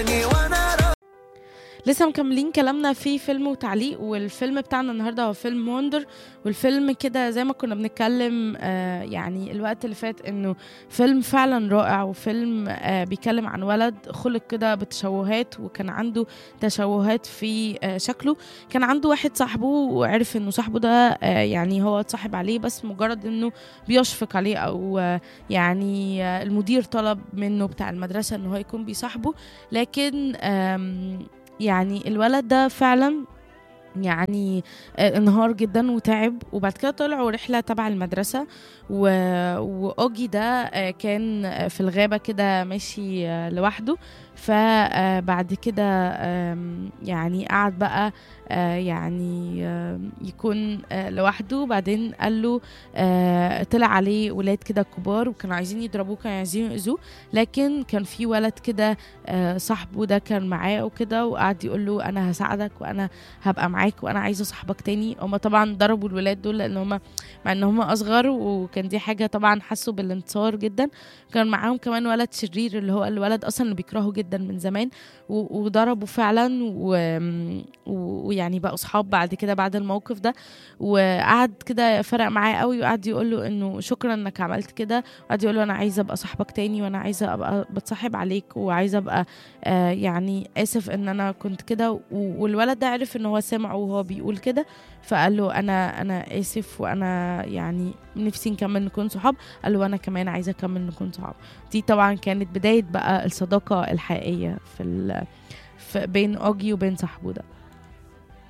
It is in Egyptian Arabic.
لسه مكملين كلامنا في فيلم وتعليق والفيلم بتاعنا النهارده هو فيلم وندر والفيلم كده زي ما كنا بنتكلم آه يعني الوقت اللي فات انه فيلم فعلا رائع وفيلم آه بيتكلم عن ولد خلق كده بتشوهات وكان عنده تشوهات في آه شكله كان عنده واحد صاحبه وعرف انه صاحبه ده آه يعني هو اتصاحب عليه بس مجرد انه بيشفق عليه او آه يعني آه المدير طلب منه بتاع المدرسه ان هو يكون بيصاحبه لكن آم يعني الولد ده فعلا يعني آه، انهار جدا وتعب وبعد كده طلعوا رحله تبع المدرسه و... واوجي ده آه، كان آه، في الغابه كده ماشي آه، لوحده فبعد كده آم، يعني قعد بقى آه، يعني آم، يكون آه، لوحده بعدين قال له آه، طلع عليه ولاد كده كبار وكانوا عايزين يضربوه كانوا عايزين يأذوه لكن كان في ولد كده آه، صاحبه ده كان معاه وكده وقعد يقول له انا هساعدك وانا هبقى معاك وانا عايزه صاحبك تاني هما طبعا ضربوا الولاد دول لان هما مع ان هما اصغر وكان دي حاجه طبعا حسوا بالانتصار جدا كان معاهم كمان ولد شرير اللي هو الولد اصلا اللي بيكرهه جدا من زمان و- وضربوا فعلا و- و- ويعني بقوا صحاب بعد كده بعد الموقف ده وقعد كده فرق معاه قوي وقعد يقول له انه شكرا انك عملت كده وقعد يقول له انا عايزه ابقى صاحبك تاني وانا عايزه ابقى بتصاحب عليك وعايزه ابقى آه يعني اسف ان انا كنت كده و- والولد ده عرف ان هو سمعه وهو بيقول كده فقال له انا انا اسف وانا يعني نفسي نكمل نكون صحاب قال له انا كمان عايزه اكمل نكون صحاب دي طبعا كانت بدايه بقى الصداقه الحقيقيه في, ال- في بين اوجي وبين صاحبه ده